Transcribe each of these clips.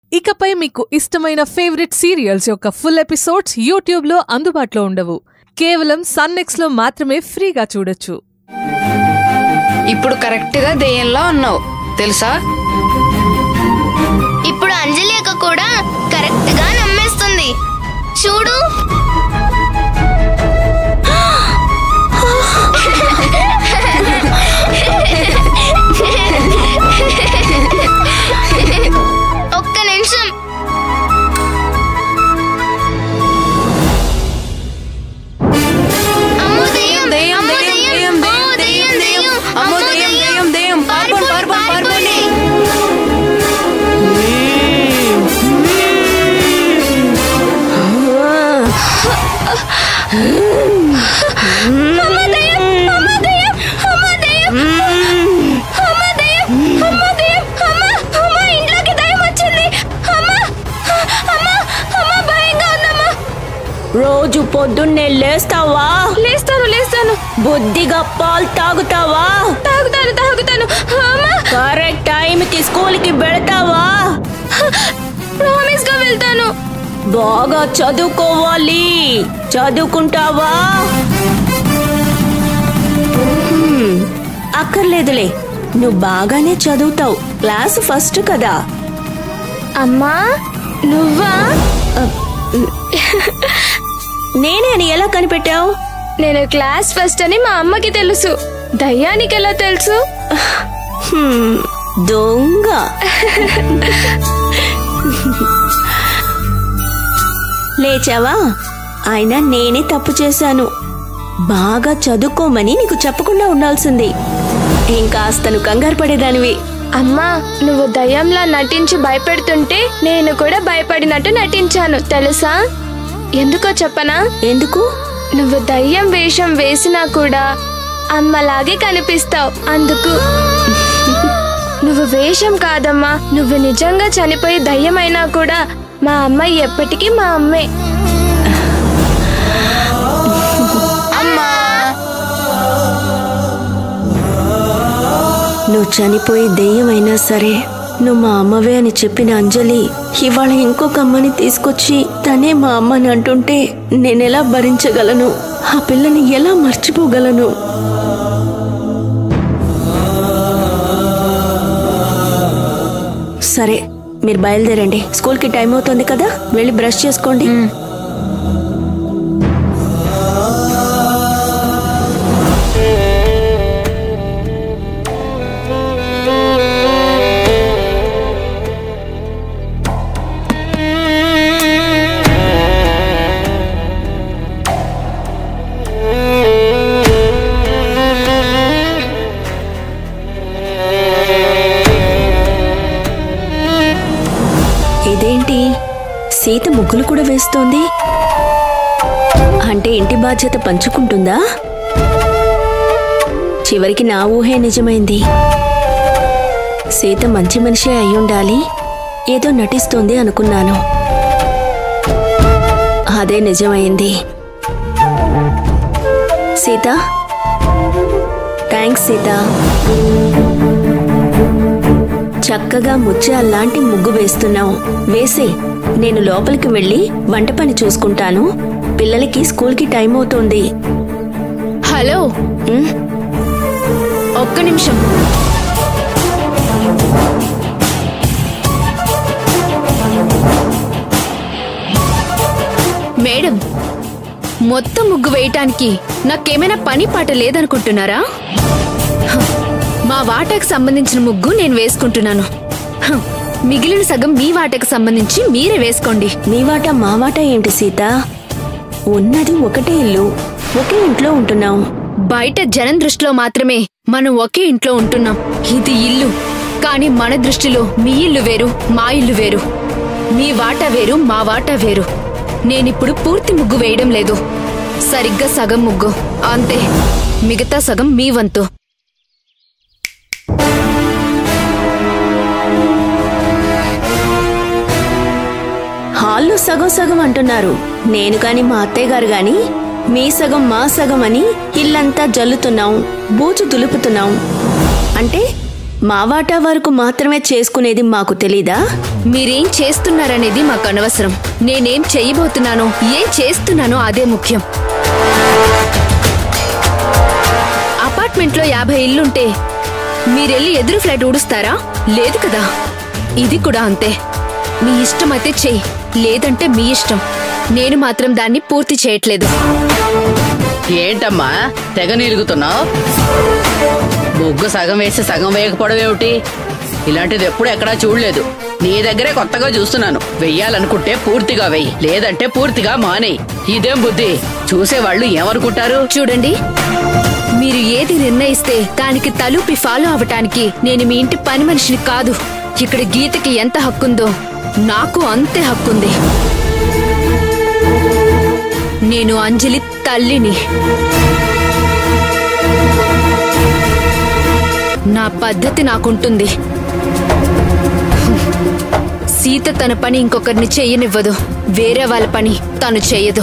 ఇకపై మీకు ఇష్టమైన ఫేవరెట్ సీరియల్స్ యొక్క ఫుల్ ఎపిసోడ్స్ యూట్యూబ్లో అందుబాటులో ఉండవు కేవలం సన్నెక్స్లో మాత్రమే ఫ్రీగా చూడొచ్చు ఇప్పుడు కరెక్ట్ గా దెయ్యంలా ఉన్నావు తెలుసా ఇప్పుడు అంజలి అక్క కూడా కరెక్ట్ గా నమ్మేస్తుంది చూడు ఒక్క నిమిషం అమ్మో దెయ్యం, దెయ్యం, అమ్మో దెయ్యం, దెయ్యం, దెయ్యం, అమ్మో దెయ్యం, దెయ్యం, దెయ్యం, దెయ్యం, అమ్మో అమ్మో దెయ్యం, దెయ్యం. దెయ్యం, దెయ్యం, పారిపోండి, పారిపోండి, పారిపోండి, పారిపోండి. అమ్మ దెయ్యం, అమ్మ దెయ్యం, అమ్మ దెయ్యం. అమ్మ దెయ్యం, అమ్మ దెయ్యం, అమ్మ, అమ్మ, ఇంట్లోకి దెయ్యం వచ్చింది. అమ్మ, అమ్మ, అమ్మ, భయంగా ఉందమ్మా. రోజు పొద్దున్నే లేస్తావా లేస్తాను లేస్తాను బుద్ధిగా పాలు తాగుతావా తాగుతాను తాగుతాను అమ్మ కరెక్ట్ టైంకి స్కూల్ కి వెళ్తావా ప్రామిస్ గా వెళ్తాను బాగా చదువుకోవాలి చదువుకుంటావా హ్మ్, అక్కర్లేదులే నువ్వు బాగానే చదువుతావు క్లాస్ ఫస్ట్ కదా అమ్మా నువ్వా నేనే అని ఎలా కనిపెట్టావు నేను క్లాస్ ఫస్ట్ అని మా అమ్మకి తెలుసు దయ్యానికి ఎలా తెలుసు హ్మ్, దొంగ లేచావా అయినా నేనే తప్పు చేశాను బాగా చదువుకోమని నీకు చెప్పకుండా ఉండాల్సింది ఇంకాస్తను కంగారు పడేదానివి అమ్మా నువ్వు దయ్యంలా నటించి భయపెడుతుంటే నేను కూడా భయపడినట్టు నటించాను తెలుసా ఎందుకో చెప్పనా ఎందుకు నువ్వు దయ్యం వేషం వేసినా కూడా అమ్మలాగే కనిపిస్తావు అందుకు నువ్వు వేషం కాదమ్మా నువ్వు నిజంగా చనిపోయి దయ్యమైనా కూడా మా అమ్మాయి ఎప్పటికీ మా అమ్మే అమ్మా నువ్వు చనిపోయి దెయ్యమైనా సరే నువ్వు మా అమ్మవే అని చెప్పిన అంజలి ఇవాళ ఇంకొక అమ్మని తీసుకొచ్చి తనే మా అమ్మని అంటుంటే నేనెలా భరించగలను ఆ పిల్లని ఎలా మర్చిపోగలను సరే మీరు బయలుదేరండి స్కూల్కి టైం అవుతుంది కదా వెళ్ళి బ్రష్ చేసుకోండి ఇదేంటి సీత ముగ్గులు కూడా వేస్తోంది అంటే ఇంటి బాధ్యత పంచుకుంటుందా చివరికి నా ఊహే నిజమైంది సీత మంచి మనిషే అయి ఉండాలి ఏదో నటిస్తోంది అనుకున్నాను అదే నిజమైంది సీత థ్యాంక్స్ సీత చక్కగా ముత్యాల్లాంటి ముగ్గు వేస్తున్నావు వేసే నేను లోపలికి వెళ్ళి వంట పని చూసుకుంటాను పిల్లలకి స్కూల్కి టైం అవుతోంది హలో ఉమ్, ఒక్క నిమిషం మేడం మొత్తం ముగ్గు వేయటానికి నాకేమైనా పని పాట లేదనుకుంటున్నారా హ, మా వాటాకు సంబంధించిన ముగ్గు నేను వేసుకుంటున్నాను హ, మిగిలిన సగం మీ వాటాకు సంబంధించి మీరే వేసుకోండి మీ వాట మా వాట ఏంటి సీత ఉన్నది ఒకటే ఇల్లు ఒకే ఇంట్లో ఉంటున్నాం బయట జనం దృష్టిలో మాత్రమే మనం ఒకే ఇంట్లో ఉంటున్నాం ఇది ఇల్లు కానీ మన దృష్టిలో మీ ఇల్లు వేరు మా ఇల్లు వేరు మీ వాటా వేరు మా వాటా వేరు నేనిప్పుడు పూర్తి ముగ్గు వేయడం లేదు సరిగ్గా సగం ముగ్గు అంతే మిగతా సగం మీ వంతు హాల్లో సగం సగం అంటున్నారు నేను కాని మా అత్తయ్య గారు గాని మీ సగం మా సగం అని ఇల్లంతా జల్లుతున్నాం బూజు దులుపుతున్నాం అంటే మా వాటా వరకు మాత్రమే చేసుకునేది మాకు తెలీదా మీరేం చేస్తున్నారనేది మాకు అనవసరం నేనేం చెయ్యబోతున్నానో ఏం చేస్తున్నానో అదే ముఖ్యం అపార్ట్మెంట్లో యాభై ఇల్లుంటే మీరెళ్ళి ఎదురు ఫ్లాట్ ఊడుస్తారా లేదు కదా ఇది కూడా అంతే మీ ఇష్టమైతే చెయ్యి లేదంటే మీ ఇష్టం నేను మాత్రం దాన్ని పూర్తి చేయట్లేదు ఏంటమ్మా తెగ నిలుగుతున్నావు ముగ్గు సగం వేసి సగం వేయకపోవడం ఏమిటి ఇలాంటిది ఎప్పుడు ఎక్కడా చూడలేదు నీ దగ్గరే కొత్తగా చూస్తున్నాను వెయ్యాలనుకుంటే పూర్తిగా వెయ్యి లేదంటే పూర్తిగా మానేయి ఇదేం బుద్ధి చూసేవాళ్ళు ఏమనుకుంటారు చూడండి మీరు ఏది నిర్ణయిస్తే దానికి తలూపి ఫాలో అవటానికి నేను మీ ఇంటి పని మనిషిని కాదు ఇక్కడ గీతకి ఎంత హక్కుందో నాకు అంతే హక్కుంది నేను అంజలి తల్లిని నా పద్ధతి నాకుంటుంది సీత తన పని ఇంకొకరిని చెయ్యనివ్వదు వేరే వాళ్ళ పని తను చెయ్యదు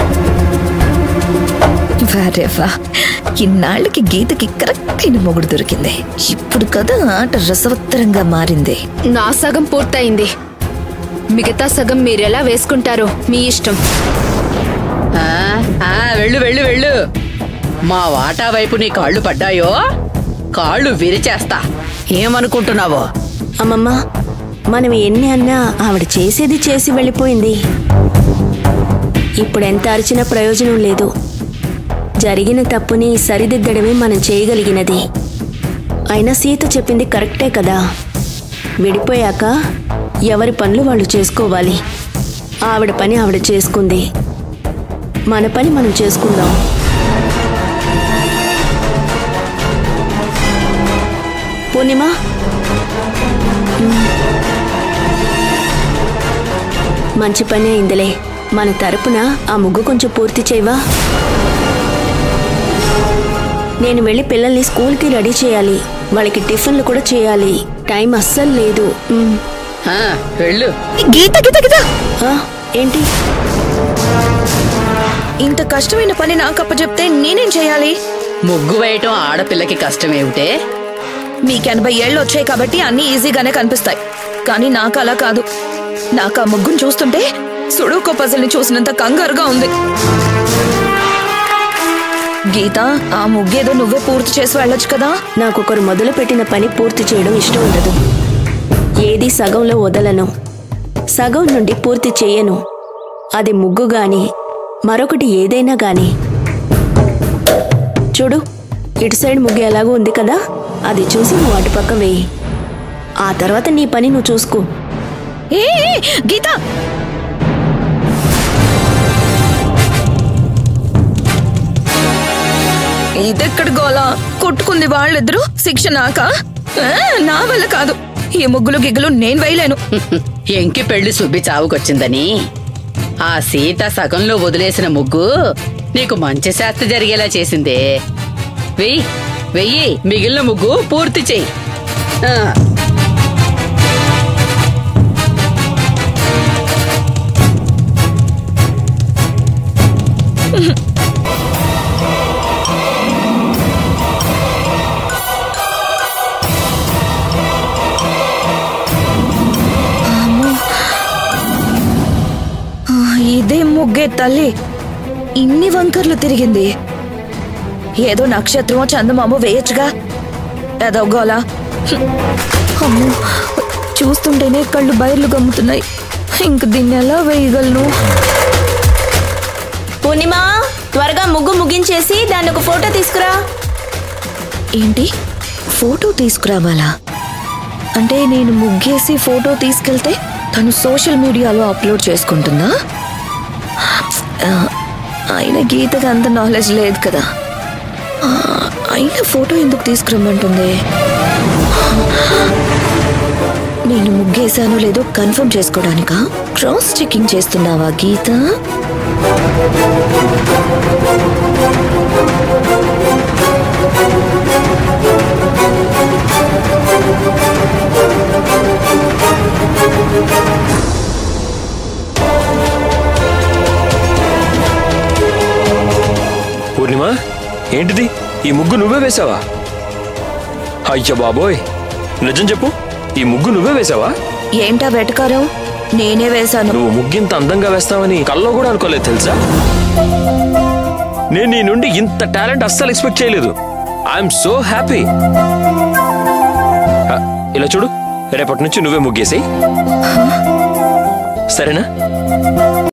వారేవా ఇన్నాళ్ళకి గీతకి కరెక్ట్ అయిన మొగుడు దొరికింది ఇప్పుడు కదా ఆట రసవత్తరంగా మారింది నా సగం పూర్తయింది మిగతా సగం మీరెలా వేసుకుంటారో మీ ఇష్టం ఆ, ఆ, వెళ్ళు వెళ్ళు వెళ్ళు మా వాటా వైపు నీ కాళ్ళు పడ్డాయో కాళ్ళు విరిచేస్తా ఏమనుకుంటున్నావో అమ్మమ్మ మనం ఎన్ని అన్నా ఆవిడ చేసేది చేసి వెళ్ళిపోయింది ఇప్పుడు ఎంత అరిచినా ప్రయోజనం లేదు జరిగిన తప్పుని సరిదిద్దడమే మనం చేయగలిగినది అయినా సీత చెప్పింది కరెక్టే కదా విడిపోయాక ఎవరి పనులు వాళ్ళు చేసుకోవాలి ఆవిడ పని ఆవిడ చేసుకుంది మన పని మనం చేసుకుందాం పూర్ణిమ మంచి పని అయిందిలే మన తరపున ఆ ముగ్గు కొంచెం పూర్తి చేయవా నేను వెళ్ళి పిల్లల్ని స్కూల్కి రెడీ చేయాలి వాళ్ళకి టిఫిన్లు కూడా చేయాలి టైం అస్సలు లేదు ఉమ్. ఆ, వెళ్ళు గీత గీత గీత ఆ, ఏంటి ఇంత కష్టమైన పని నాకు అప్పచెప్తే నేనేం చేయాలి ముగ్గు వేయటం ఆడపిల్లకి కష్టమేమిటే మీకు ఎనభై ఏళ్ళు వచ్చాయి కాబట్టి అన్ని ఈజీగానే కనిపిస్తాయి కానీ నాకు అలా కాదు నాకు ఆ ముగ్గును చూస్తుంటే సుడోకో పజల్ని చూసినంత కంగారుగా ఉంది గీత ఆ ముగ్గేదో నువ్వే పూర్తి చేసి వెళ్ళొచ్చు కదా నాకొకరు మొదలుపెట్టిన పని పూర్తి చేయడం ఇష్టం ఉండదు ఏది సగంలో వదలను సగం నుండి పూర్తి చేయను అది ముగ్గు గాని మరొకటి ఏదైనా గాని చూడు ఇటు సైడ్ ముగ్గు ఎలాగో ఉంది కదా అది చూసి నువ్వు అటుపక్క వేయి ఆ తర్వాత నీ పని నువ్వు చూసుకో ఏ ఏ, గీత ఇదెక్కడ గోలా కొట్టుకుంది వాళ్ళిద్దరూ శిక్ష నాకా ఆ, నా వల్ల కాదు ఈ ముగ్గులు గిగ్గులు నేను వేయలేను ఎంకి పెళ్లి సుబ్బి చావుకొచ్చిందని ఆ సీత సగంలో వదిలేసిన ముగ్గు నీకు మంచి శాస్తి జరిగేలా చేసిందే వెయ్యి వెయ్యి మిగిలిన ముగ్గు పూర్తి చెయ్యి ఆ, ఆ, ఇదే ముగ్గే తల్లి ఇన్ని వంకర్లు తిరిగింది ఏదో నక్షత్రమో చందమామో వేయచ్చుగా ఏదో గోలా హ్మ్. అమ్మో చూస్తుంటేనే కళ్ళు బయర్లు గమ్ముతున్నాయి ఇంక దీన్ని ఎలా వేయగలను పూర్ణిమ త్వరగా ముగ్గు ముగించేసి దాన్ని ఒక ఫోటో తీసుకురా ఏంటి ఫోటో తీసుకురావాలా అంటే నేను ముగ్గేసి ఫోటో తీసుకెళ్తే తను సోషల్ మీడియాలో అప్లోడ్ చేసుకుంటుందా ఆ, ఆయన గీతకి అంత నాలెడ్జ్ లేదు కదా ఆ, అయినా ఫోటో ఎందుకు తీసుకురమ్మంటుంది నేను ముగ్గేశానో లేదో కన్ఫర్మ్ చేసుకోవడానికా క్రాస్ చెకింగ్ చేస్తున్నావా గీత పూర్ణిమ ఏంటిది ఈ ముగ్గు నువ్వే వేసావా అయ్య బాబోయ్ నిజం చెప్పు ఈ ముగ్గు నువ్వే వేసావా ఏంటా వెటకారం నేనే వేశాను నువ్వు ముగ్గింత అందంగా వేస్తావని కల్లో కూడా అనుకోలేదు తెలుసా నేను నీ నుండి ఇంత టాలెంట్ అస్సలు ఎక్స్పెక్ట్ చేయలేదు ఐఎమ్ సో హ్యాపీ ఇలా చూడు రేపటి నుంచి నువ్వే ముగ్గేసి సరేనా